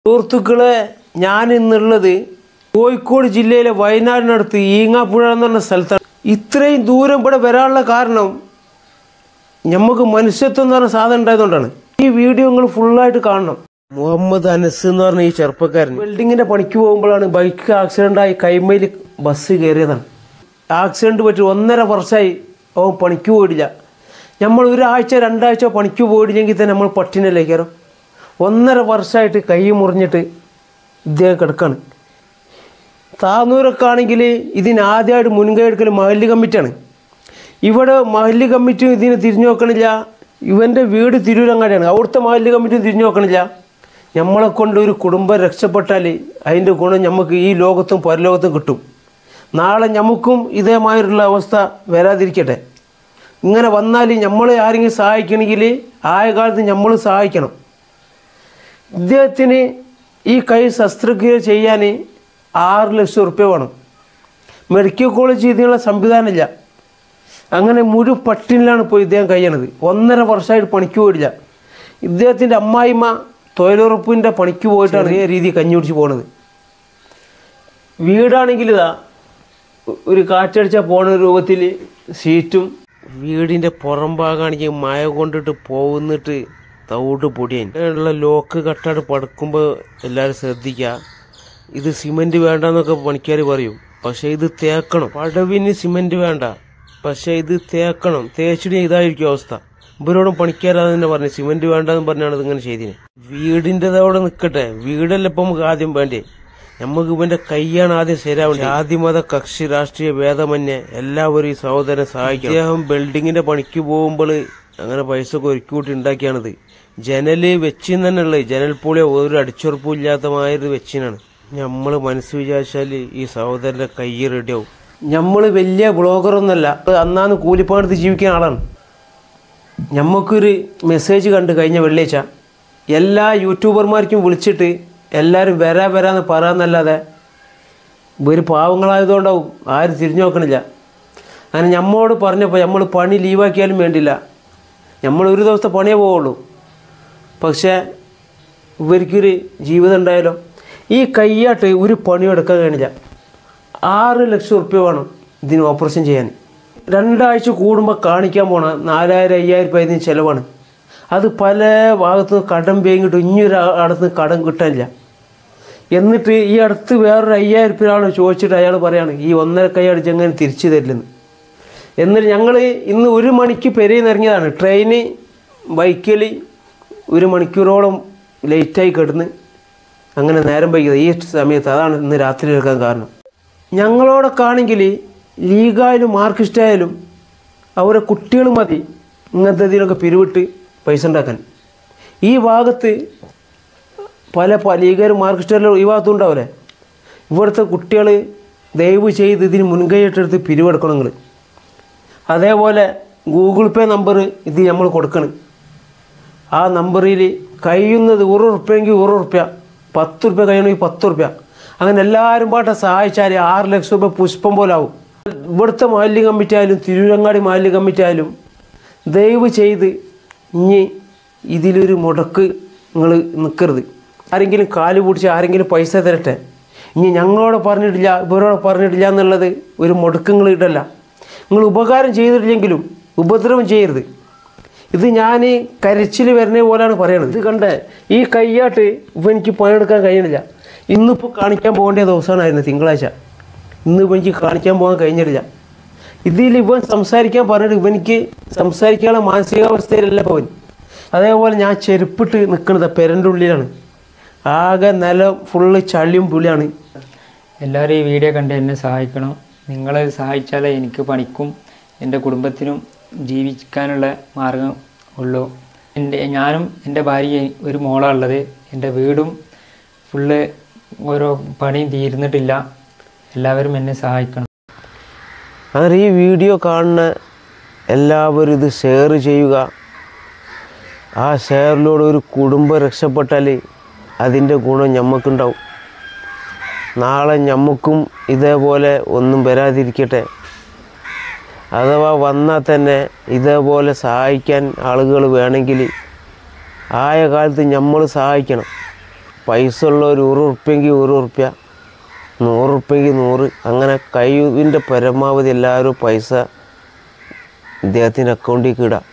സുഹൃത്തുക്കളെ ഞാൻ ഇന്നുള്ളത് കോഴിക്കോട് ജില്ലയിലെ വയനാടിനടുത്ത് ഈങ്ങാപ്പുഴ എന്ന് പറഞ്ഞ സ്ഥലത്താണ് ഇത്രയും ദൂരം ഇവിടെ വരാനുള്ള കാരണം നമുക്ക് മനുഷ്യത്വം എന്ന് പറഞ്ഞ സാധനം ഉണ്ടായതുകൊണ്ടാണ് ഈ വീഡിയോ നിങ്ങൾ ഫുള്ളായിട്ട് കാണണം മുഹമ്മദ് അനസ് എന്ന് പറഞ്ഞ ഈ ചെറുപ്പക്കാരൻ വെൽഡിങ്ങിന്റെ പണിക്ക് പോകുമ്പോഴാണ് ബൈക്ക് ആക്സിഡന്റ് ആയി കൈമയിൽ ബസ് കയറിയതാണ് ആക്സിഡന്റ് പറ്റി ഒന്നര വർഷമായി അവൻ പണിക്ക് പോയിട്ടില്ല നമ്മൾ ഒരാഴ്ച രണ്ടാഴ്ച പണിക്ക് പോയിട്ടില്ലെങ്കിൽ തന്നെ നമ്മൾ പട്ടിണല്ലേ കയറും ഒന്നര വർഷമായിട്ട് കൈ മുറിഞ്ഞിട്ട് ഇദ്ദേഹം കിടക്കാണ് താന്നൂരൊക്കെ ആണെങ്കിൽ ഇതിന് ആദ്യമായിട്ട് മുൻകൈ എടുക്കൽ മഹല്ല് കമ്മിറ്റിയാണ് ഇവിടെ മഹല്ല് കമ്മിറ്റിയും ഇതിന് തിരിഞ്ഞു നോക്കണില്ല ഇവൻ്റെ വീട് തിരൂരങ്ങാടിയാണ് അവിടുത്തെ മഹല്ല് കമ്മിറ്റിയും തിരിഞ്ഞു നോക്കണില്ല നമ്മളെ കൊണ്ട് ഒരു കുടുംബം രക്ഷപ്പെട്ടാൽ അതിൻ്റെ ഗുണം നമുക്ക് ഈ ലോകത്തും പരലോകത്തും കിട്ടും നാളെ നമുക്കും ഇതേമാതിരിയുള്ള അവസ്ഥ വരാതിരിക്കട്ടെ ഇങ്ങനെ വന്നാൽ നമ്മളെ ആരെങ്കിലും സഹായിക്കണമെങ്കിൽ ആയ കാലത്ത് നമ്മൾ സഹായിക്കണം ഇദ്ദേഹത്തിന് ഈ കൈ ശസ്ത്രക്രിയ ചെയ്യാൻ ആറ് ലക്ഷം റുപ്യ വേണം മെഡിക്കൽ കോളേജ് ഇതിനുള്ള സംവിധാനമില്ല അങ്ങനെ മുഴു പട്ടിണിലാണ് ഇപ്പോൾ ഇദ്ദേഹം കഴിയണത് ഒന്നര വർഷമായിട്ട് പണിക്ക് പോയിട്ടില്ല ഇദ്ദേഹത്തിൻ്റെ അമ്മായിമ്മ തൊഴിലുറപ്പിൻ്റെ പണിക്ക് പോയിട്ടാണ് ഈ രീതി കഞ്ഞി കുടിച്ച് പോണത് വീടാണെങ്കിൽ ഇതാ ഒരു കാറ്റടിച്ചാൽ പോണ രൂപത്തിൽ സീറ്റും വീടിൻ്റെ പുറം ഭാഗമാണെങ്കിൽ മഴ കൊണ്ടിട്ട് പോകുന്നിട്ട് തവിട്ട് പൊടിയാൻ ലോക്ക് കട്ടാട് പടക്കുമ്പോൾ എല്ലാവരും ശ്രദ്ധിക്കുക ഇത് സിമെന്റ് വേണ്ടെന്നൊക്കെ പണിക്കാർ പറയും പക്ഷെ ഇത് തേക്കണം പടവിന് സിമെന്റ് വേണ്ട പക്ഷെ ഇത് തേക്കണം തേച്ചിട്ട് ഇതായിരിക്കും അവസ്ഥ ഇവരോടും പണിക്കാരാ തന്നെ പറഞ്ഞു സിമെന്റ് വേണ്ടെന്ന് പറഞ്ഞാണ് ഇതിങ്ങനെ ചെയ്തിന് വീടിൻ്റെതവിടെ നിൽക്കട്ടെ വീടല്ല ഇപ്പം നമുക്ക് ആദ്യം വേണ്ടേ നമുക്ക് ഇവന്റെ കൈയാണ് ആദ്യം ശരിയാവേണ്ടത് ജാതിമത കക്ഷി രാഷ്ട്രീയ ഭേദമന്യേ എല്ലാവരും ഈ സഹോദരനെ സഹായിക്കും അദ്ദേഹം ബിൽഡിങ്ങിന്റെ പണിക്ക് പോകുമ്പോൾ അങ്ങനെ പൈസ ഒക്കെ ഒരുക്കി കൂട്ടി ഉണ്ടാക്കിയാണിത് ജനല് വെച്ചിന്ന് തന്നെ ഉള്ളത് ജനൽ പൂളിയ ഒരു അടിച്ചുറപ്പും ഇല്ലാത്തമായൊരു വെച്ചിനാണ് നമ്മൾ മനസ്സ് വിചാരിച്ചാൽ ഈ സഹോദരന്റെ കൈ റെഡിയാവും നമ്മൾ വലിയ ബ്ലോഗറൊന്നല്ല അന്നാന്ന് കൂലിപ്പണിയെടുത്ത് ജീവിക്കുന്ന ആളാണ് ഞമ്മക്കൊരു മെസ്സേജ് കണ്ട് കഴിഞ്ഞ വെള്ളിയാഴ്ച എല്ലാ യൂട്യൂബർമാർക്കും വിളിച്ചിട്ട് എല്ലാവരും വരാ വരാന്ന് പറയാന്നല്ലാതെ ഇവർ പാവങ്ങളായതുകൊണ്ടാവും ആരും തിരിഞ്ഞു നോക്കണില്ല അങ്ങനെ നമ്മോട് പറഞ്ഞപ്പോൾ നമ്മൾ പണി ലീവാക്കിയാലും വേണ്ടില്ല നമ്മൾ ഒരു ദിവസത്തെ പണിയേ പോവുള്ളൂ പക്ഷേ ഇവർക്കൊരു ജീവിതം ഉണ്ടായാലോ ഈ കയ്യാട്ട് ഒരു പണിയും എടുക്കാൻ കഴിയില്ല ആറ് ലക്ഷം ഉറുപ്പ്യ വേണം ഇതിന് ഓപ്പറേഷൻ ചെയ്യാൻ രണ്ടാഴ്ച കൂടുമ്പോൾ കാണിക്കാൻ പോണ നാലായിരം അയ്യായിരം രൂപ ഇതിന് ചിലവാണ് അത് പല ഭാഗത്തു നിന്ന് കടം വേങ്ങിട്ട് ഇനിയൊരു അടുത്ത് കടം കിട്ടാനില്ല എന്നിട്ട് ഈ അടുത്ത് വേറൊരു അയ്യായിരം രൂപ ആൾ ചോദിച്ചിട്ട് അയാൾ പറയാണ് ഈ ഒന്നര കൈ അടിച്ച് എങ്ങനെ തിരിച്ചു തരില്ലെന്ന് എന്നിട്ട് ഞങ്ങൾ ഇന്ന് ഒരു മണിക്ക് പെരയിൽ ഇറങ്ങിയതാണ് ട്രെയിന് ബൈക്കിൽ ഒരു മണിക്കൂറോളം ലേറ്റായി കിടന്ന് അങ്ങനെ നേരം വൈകിയത് ഈ സമയത്ത് അതാണ് ഇന്ന് രാത്രി എടുക്കാൻ കാരണം ഞങ്ങളോടൊക്കെ ആണെങ്കിൽ ലീഗായാലും മാർക്സിസ്റ്റായാലും അവരെ കുട്ടികൾ മതി ഇങ്ങനത്തെ ഇതിലൊക്കെ പിരിവിട്ട് പൈസ ഉണ്ടാക്കാൻ ഈ ഭാഗത്ത് പല പ- ലീഗുകാരും മാർക്സിസ്റ്റുകാരും ഈ ഭാഗത്തും ഉണ്ടാവില്ലേ ഇവിടുത്തെ കുട്ടികൾ ദയവ് ചെയ്ത് ഇതിന് മുൻകൈയിട്ടെടുത്ത് പിരിവെടുക്കണം നിങ്ങൾ അതേപോലെ ഗൂഗിൾ പേ നമ്പർ ഇത് നമ്മൾ കൊടുക്കണം ആ നമ്പറിൽ കഴിയുന്നത് ഒരു ഉറുപ്പ്യെങ്കിൽ ഒരു ഉറുപ്പ്യ പത്ത് ഉറുപ്പ്യ കഴിയണമെങ്കിൽ പത്ത് ഉറുപ്പ്യ അങ്ങനെ എല്ലാവരും പാട്ടെ സഹായിച്ചാൽ ആറ് ലക്ഷം രൂപ പുഷ്പം പോലെ ആവും ഇവിടുത്തെ മാലിന്യ കമ്മിറ്റി ആയാലും തിരുവരങ്ങാടി മാലിന്യ കമ്മിറ്റി ആയാലും ദയവ് ചെയ്ത് ഇനി ഇതിലൊരു മുടക്ക് നിങ്ങൾ നിൽക്കരുത് ആരെങ്കിലും കാല് പിടിച്ച് ആരെങ്കിലും പൈസ തരട്ടെ ഇനി ഞങ്ങളോട് പറഞ്ഞിട്ടില്ല ഇവരോട് പറഞ്ഞിട്ടില്ല എന്നുള്ളത് ഒരു മുടക്കങ്ങൾ ഇടല്ല നിങ്ങൾ ഉപകാരം ചെയ്തിട്ടില്ലെങ്കിലും ഉപദ്രവം ചെയ്യരുത് ഇത് ഞാൻ കരച്ചിൽ വരുന്ന പോലെയാണ് പറയണത് ഇത് കണ്ടേ ഈ കയ്യാട്ട് ഇപ്പം എനിക്ക് പണിയെടുക്കാൻ കഴിയണില്ല ഇന്നിപ്പോൾ കാണിക്കാൻ പോകേണ്ട ദിവസമായിരുന്നു തിങ്കളാഴ്ച ഇന്നിപ്പോൾ എനിക്ക് കാണിക്കാൻ പോകാൻ കഴിഞ്ഞിട്ടില്ല ഇതിൽ ഇവൻ സംസാരിക്കാൻ പറഞ്ഞിട്ട് ഇവനിക്ക് സംസാരിക്കാനുള്ള മാനസികാവസ്ഥയിലല്ല ഇപ്പോൾ അവൻ അതേപോലെ ഞാൻ ചെരുപ്പിട്ട് നിൽക്കുന്നത് പെരൻ്റെ ഉള്ളിലാണ് ആകെ നിലം ഫുള്ള് ചളിയും പുളിയാണ് എല്ലാവരും ഈ വീഡിയോ കണ്ട് എന്നെ സഹായിക്കണം നിങ്ങൾ സഹായിച്ചാലേ എനിക്ക് പണിക്കും എൻ്റെ കുടുംബത്തിനും ജീവിക്കാനുള്ള മാർഗം ഉള്ളൂ എൻ്റെ ഞാനും എൻ്റെ ഭാര്യയും ഒരു മോളാണ് ഉള്ളത് എൻ്റെ വീടും ഫുള്ള് ഓരോ പണിയും തീർന്നിട്ടില്ല എല്ലാവരും എന്നെ സഹായിക്കണം അങ്ങനെ ഈ വീഡിയോ കാണുന്ന എല്ലാവരും ഇത് ഷെയർ ചെയ്യുക ആ ഷെയറിലൂടെ ഒരു കുടുംബം രക്ഷപ്പെട്ടാൽ അതിൻ്റെ ഗുണം ഞമ്മക്കുണ്ടാവും നാളെ ഞമ്മക്കും ഇതേപോലെ ഒന്നും വരാതിരിക്കട്ടെ അഥവാ വന്നാൽ തന്നെ ഇതേപോലെ സഹായിക്കാൻ ആളുകൾ വേണമെങ്കിൽ ആയ കാലത്ത് നമ്മൾ സഹായിക്കണം പൈസ ഉള്ള ഒരു ഒരു ഉറുപ്പ്യെങ്കിൽ ഒരു ഉറുപ്പ്യ നൂറ് ഉറുപ്പ്യെങ്കിൽ നൂറ് അങ്ങനെ കഴിവിൻ്റെ പരമാവധി എല്ലാവരും പൈസ ഇദ്ദേഹത്തിൻ്റെ അക്കൗണ്ടിലേക്ക് ഇടാം